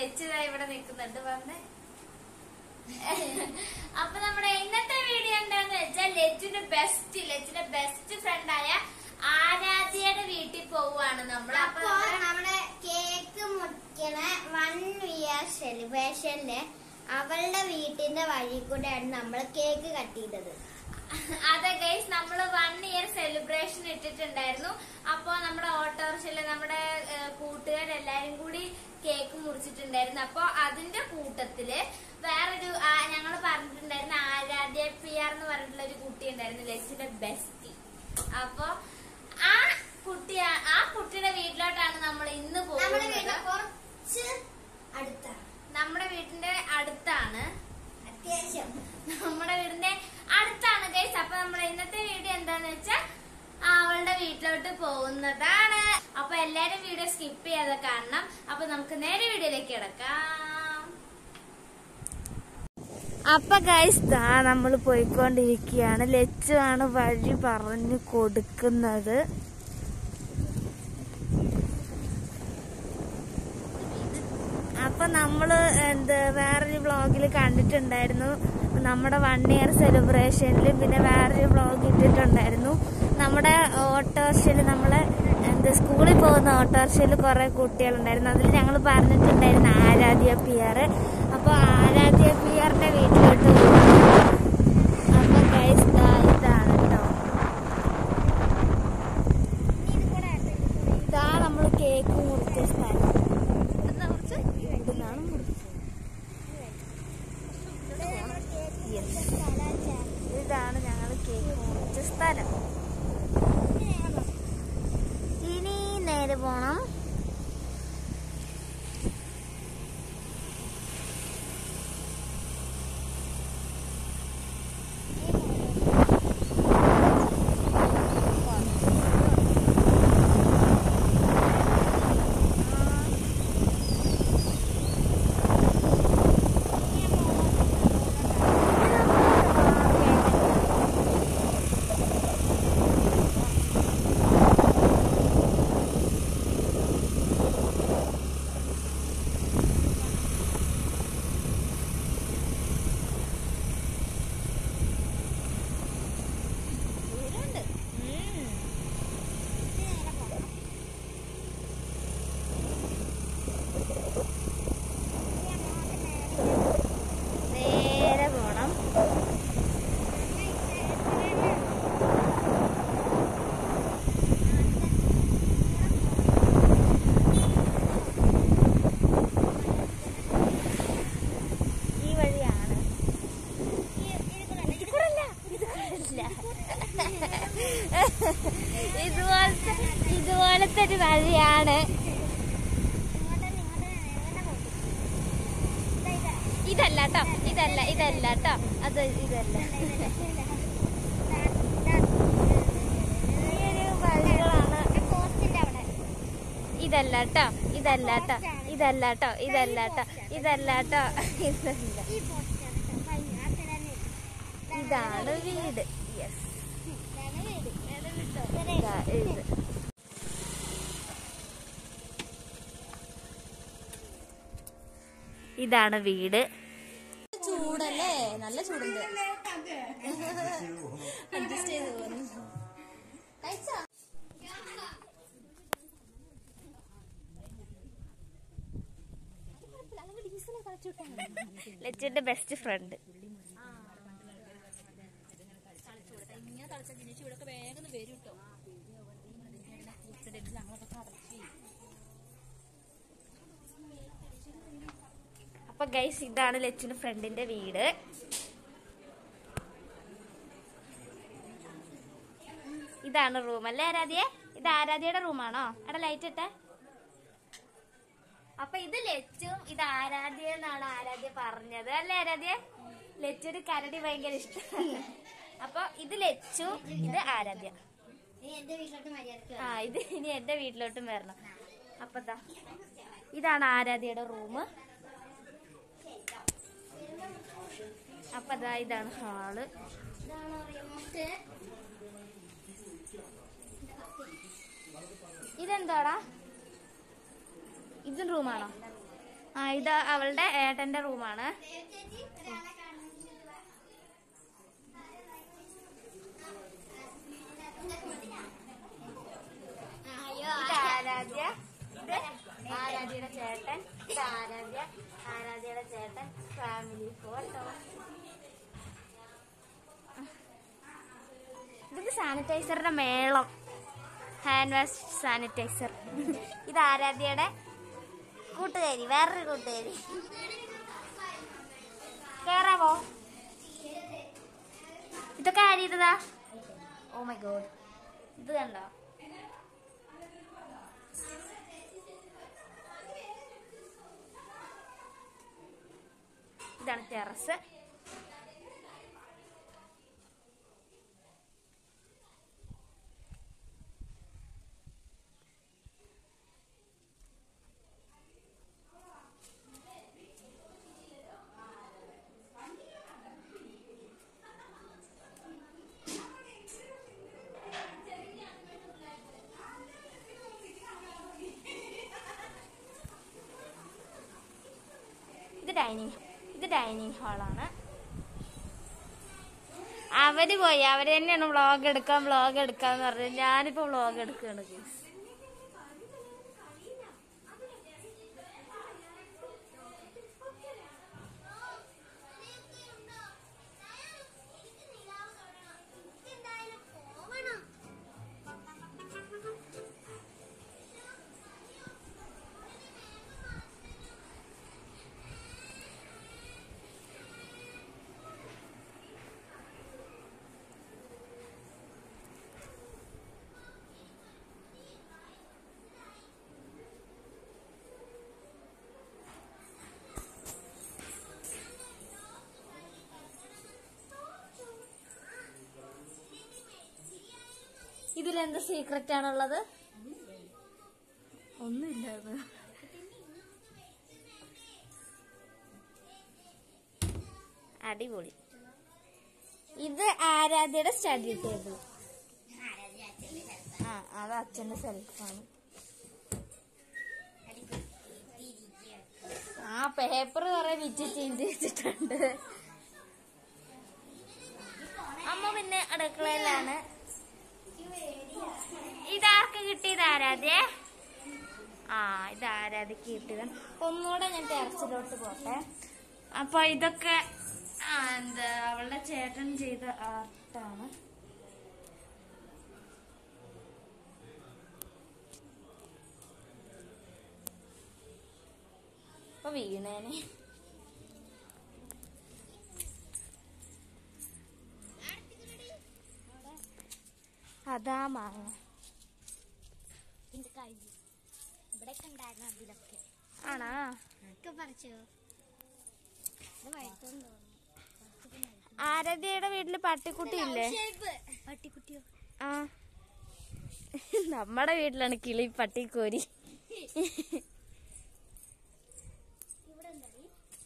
ലച്ചിത ഇവിടെ നിൽക്കുന്നുണ്ട് വന്ന് അപ്പൊ നമ്മുടെ ഇന്നത്തെ വീഡിയോ എന്താന്ന് വെച്ചാൽ ലച്ചിന്റെ ബെസ്റ്റ് ലച്ചിന്റെ ബെസ്റ്റ് ഫ്രണ്ടായ ആരാധ്യയുടെ വീട്ടിൽ പോവുകയാണ് നമ്മൾ അപ്പൊ അപ്പൊ നമ്മുടെ കേക്ക് മുറിക്കണ വൺ ഇയർ സെലിബ്രേഷനില് അവളുടെ വീട്ടിന്റെ വഴി കൂടെയാണ് നമ്മൾ കേക്ക് കട്ട് ചെയ്തത് അതെ ഗൈസ് നമ്മൾ വൺ ഇയർ സെലിബ്രേഷൻ ഇട്ടിട്ടുണ്ടായിരുന്നു അപ്പൊ നമ്മുടെ ഓട്ടോറിക്ഷയില് നമ്മുടെ ഏഹ്, കൂട്ടുകാരെല്ലാരും കൂടി കേക്ക് മുറിച്ചിട്ടുണ്ടായിരുന്നു അപ്പൊ അതിന്റെ കൂട്ടത്തില് വേറൊരു ഞങ്ങൾ പറഞ്ഞിട്ടുണ്ടായിരുന്ന ആരാധ്യ പി ആർ എന്ന് പറഞ്ഞിട്ടുള്ള ഒരു കുട്ടി ഉണ്ടായിരുന്നു ലച്ചിന്റെ ബെസ്റ്റി അപ്പൊ ആ കുട്ടി ആ കുട്ടിയുടെ വീട്ടിലോട്ടാണ് നമ്മൾ ഇന്ന് നമ്മുടെ വീട് പോകുന്നത് കുറച്ച് അടുത്താണ് നമ്മുടെ വീടിന്റെ അടുത്താണ് അത്യാവശ്യം നമ്മുടെ വീടിന്റെ അടുത്താണ് ഗൈസ് അപ്പൊ നമ്മുടെ ഇന്നത്തെ വീഡിയോ എന്താന്ന് വെച്ചാൽ അവളുടെ വീട്ടിലോട്ട് പോകുന്നതാണ് അപ്പൊ എല്ലാരും വീഡിയോ സ്കിപ്പ് ചെയ്യാതെ കാണണം അപ്പൊ നമുക്ക് നേരെ വീഡിയോയിലേക്ക് കിടക്കാം അപ്പൊ ഗൈസ് ദാ നമ്മൾ പോയിക്കൊണ്ടിരിക്കുകയാണ് ലച്ചുവാണ് വഴി പറഞ്ഞു കൊടുക്കുന്നത് അപ്പൊ നമ്മള് എന്ത് വേറൊരു വ്ളോഗിൽ കണ്ടിട്ടുണ്ടായിരുന്നു നമ്മുടെ വൺ ഇയർ സെലിബ്രേഷനിൽ പിന്നെ വേറൊരു വ്ളോഗ് ഇട്ടിട്ടുണ്ടായിരുന്നു നമ്മുടെ ഓട്ടോറിക്ഷയിൽ നമ്മള് എന്ത് സ്കൂളിൽ പോകുന്ന ഓട്ടോറിക്ഷയിൽ കുറെ കുട്ടികളുണ്ടായിരുന്നു അതിൽ ഞങ്ങൾ പറഞ്ഞിട്ടുണ്ടായിരുന്നു ആരാധ്യ പി ആർ അപ്പൊ ആരാധ്യ പി ആറിന്റെ വീട്ടിലോട്ട് പോവാണ്. അപ്പൊ ഗൈസ് ദാ ഇതാണ് കേട്ടോ ഇതാ നമ്മൾ കേക്ക് മുറിച്ച സ്ഥലം ഇവിടുന്നാണ് മുറിച്ചത് Yes. ഇതാണ് ഞങ്ങൾ കേക്ക് മുറിച്ച സ്ഥലം ഇനി നേരെ പോണം നേരെ പോണം ഈ വഴിയാണ് ഇത് കൂടല്ല, ഇത് കൂടല്ല. ഇതുപോലത്തെ ഇതുപോലത്തെ ഒരു വഴിയാണ് ഇതല്ല കേട്ടോ ഇതല്ല ഇതല്ല കേട്ടോ അത് ഇതല്ല ഈ ഒരു വഴികളാണ് ഇതല്ല കേട്ടോ ഇതല്ല കേട്ടോ ഇതല്ല കേട്ടോ ഇതല്ല കേട്ടോ ഇതല്ല കേട്ടോ ഇതല്ല ഇതാണ് വീട് യെസ് ഇതാ ഇത് ഇതാണ് വീട് ചൂടല്ലേ നല്ല ചൂടുണ്ട് അഡ്ജസ്റ്റ് ചെയ്ത് പോകുന്നു ലച്ചുവിന്റെ ബെസ്റ്റ് ഫ്രണ്ട് ഇങ്ങനെ തളിച്ച ജിനിച്ച് ഇവിടെ വേഗം വരും കേട്ടോ ഞങ്ങളൊക്കെ കടച്ചു അപ്പൊ ഗൈസ് ഇതാണ് ലച്ചുവിന്റെ ഫ്രണ്ടിന്റെ വീട് ഇതാണ് റൂം അല്ലേ ആരാധ്യ ഇത് ആരാധ്യയുടെ റൂമാണോ അവിടെ ലൈറ്റ് ഇട്ടെ അപ്പൊ ഇത് ലച്ചും ഇത് ആരാധ്യ എന്നാണ് ആരാധ്യ പറഞ്ഞത് അല്ലേ ആരാധ്യ ലച്ചുവിന് കരടി ഭയങ്കര ഇഷ്ടം അപ്പൊ ഇത് ലച്ചു ഇത് ആരാധ്യ എന്റെ വീട്ടിലോട്ട് മര്യാദക്ക് ആ ഇത് ഇനി എന്റെ വീട്ടിലോട്ടും വരണം അപ്പൊ ദാ ഇതാണ് ആരാധ്യയുടെ റൂം അപ്പൊ ദാ ഇതാണ് ഹാള് ഇതെന്താടാ ഇതും റൂമാണോ ആ ഇത് അവളുടെ ഏട്ടന്റെ റൂമാണ് ചേച്ചി ഒരാളെ കാണുന്നില്ല അയ്യോ ഇത് ആരാധ്യ ഇത് ആരാധ്യയുടെ ചേട്ടൻ ഇത് ആരാധ്യ ആരാധ്യയുടെ ചേട്ടൻ ഫാമിലി ഫോട്ടോ ഇത് സാനിറ്റൈസറിന്റെ മേളം ഹാൻഡ് വാഷ് സാനിറ്റൈസർ ഇത് ആരാധ്യയുടെ കൂട്ടുകാരി വേറൊരു കൂട്ടുകാരി കേറാവോ ഇതൊക്കെ ആര് ചെയ്തതാ ഓ മൈ ഗോഡ് ഇത് കണ്ടോ ഇതാണ് ടെറസ് ഇത് ഡൈനിങ് ഇത് ഡൈനിങ് ഹാളാണ് അവര് പോയി അവര് തന്നെയാണ് വ്ളോഗ് എടുക്കാം വ്ളോഗ് എടുക്കാന്ന് പറഞ്ഞു ഞാനിപ്പോ വ്ളോഗ് എടുക്കുകയാണ് guys. ഇതിലെന്ത് സീക്രട്ട് ആണുള്ളത് ഒന്നുമില്ല അത് അടിപൊളി ഇത് ആരാധ്യയുടെ സ്റ്റഡി ടേബിൾ ആ അത് അച്ഛന്റെ സെൽഫാണ് ആ പേപ്പർ കുറെ വിറ്റ് ചീന്തി വെച്ചിട്ടുണ്ട് അമ്മ പിന്നെ അടുക്കളയിലാണ് ഇതാർക്ക് കിട്ടിയത് ആരാധ്യ ആ ഇത് ആരാധ്യക്ക് കിട്ടിയതാണ് ഒന്നുകൂടെ ഞാൻ ടെറസിലോട്ട് പോട്ടെ അപ്പൊ ഇതൊക്കെ ആ എന്താ അവളുടെ ചേട്ടൻ ചെയ്ത ആർട്ടാണ് അപ്പൊ വീണേനെ അതാ മാങ്ങ ഇത് കഴിഞ്ഞു ഇവിടെ ഉണ്ടായിരുന്നു അതിലൊക്കെ ആണാ ഒക്കെ പറിച്ചോ ഇത് വഴുത്തോന്ന് തോന്നുന്നു ആരാധ്യയുടെ വീട്ടില് പട്ടിക്കുട്ടി ഇല്ലേ പട്ടിക്കുട്ടിയോ ആ നമ്മടെ വീട്ടിലാണ് കിളി പട്ടിക്കോരി ഇവിടെ എന്താ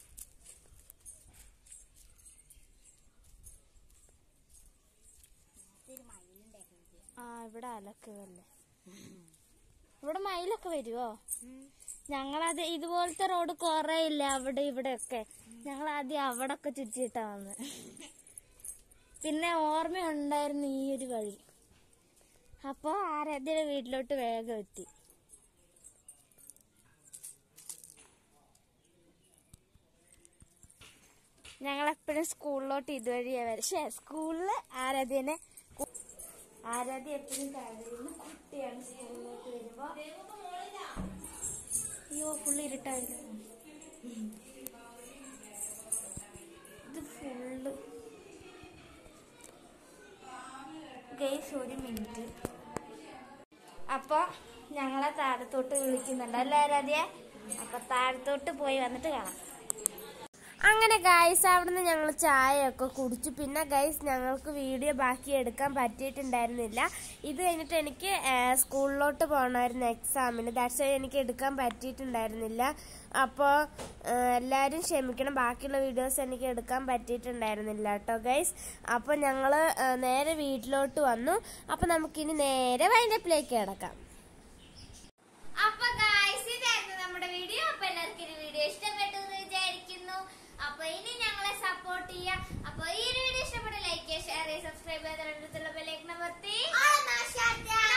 ആ ഇവിടെ അലക്കുകല്ലേ ഇവിടെ മയിലൊക്കെ വരുവോ ഞങ്ങളത് ഇതുപോലത്തെ റോഡ് കൊറേ ഇല്ല അവിടെ ഇവിടെ ഒക്കെ ഞങ്ങൾ ആദ്യം അവിടെ ഒക്കെ ചുറ്റിയിട്ടാ വന്ന് പിന്നെ ഓർമ്മയുണ്ടായിരുന്നു ഈ ഒരു വഴി അപ്പൊ ആരാധ്യയുടെ വീട്ടിലോട്ട് വേഗം എത്തി ഞങ്ങളെപ്പോഴും സ്കൂളിലോട്ട് ഇതുവഴിയാ വരെ പക്ഷേ സ്കൂളില് ആരാധ്യനെ കു- ആരാധ്യ എപ്പോഴും കരയുന്ന കുട്ടിയാണ് സ്കൂളിലോട്ട് വരുമ്പോ അയ്യോ ഫുള്ള് ഇരുട്ടായിരുന്നു ഇത് ഫുള്ള് ഗൈസ് ഒരു മിനിറ്റ് അപ്പൊ ഞങ്ങളെ താഴത്തോട്ട് വിളിക്കുന്നുണ്ട് അല്ലേ ആരാധ്യ അപ്പൊ താഴത്തോട്ട് പോയി വന്നിട്ട് കാണാം അങ്ങനെ ഗൈസ് അവിടുന്ന് ഞങ്ങൾ ചായയൊക്കെ കുടിച്ചു പിന്നെ ഗൈസ് ഞങ്ങൾക്ക് വീഡിയോ ബാക്കി എടുക്കാൻ പറ്റിയിട്ടുണ്ടായിരുന്നില്ല ഇത് കഴിഞ്ഞിട്ട് എനിക്ക് ആ, സ്കൂളിലോട്ട് പോകണമായിരുന്നു എക്സാമിന് ദാറ്റ്സ് വൈ എനിക്ക് എടുക്കാൻ പറ്റിയിട്ടുണ്ടായിരുന്നില്ല അപ്പോൾ എല്ലാവരും ക്ഷമിക്കണം ബാക്കിയുള്ള വീഡിയോസ് എനിക്ക് എടുക്കാൻ പറ്റിയിട്ടുണ്ടായിരുന്നില്ല കേട്ടോ ഗൈസ് അപ്പോൾ ഞങ്ങൾ നേരെ വീട്ടിലോട്ട് വന്നു അപ്പോൾ നമുക്കിനി നേരെ വൈൻഡപ്പിലേക്ക് കിടക്കാം അപ്പൊ ഗായ്സ് ഇതായിരുന്നു നമ്മുടെ വീഡിയോ അപ്പൊ എല്ലാവർക്കും ഈ വീഡിയോ ഇഷ്ടമായി അപ്പൊ ഇനി ഞങ്ങളെ സപ്പോർട്ട് ചെയ്യുക അപ്പൊ ഈ ഒരു വീഡിയോ ഇഷ്ടപ്പെട്ട ലൈക്ക് ചെയ്യുക ഷെയർ ചെയ്യുക സബ്സ്ക്രൈബ് ചെയ്ത് അടുത്തുള്ള ബെല്ലൈക്കൺ അമർത്തി ഓളെ നാശാറ്റാ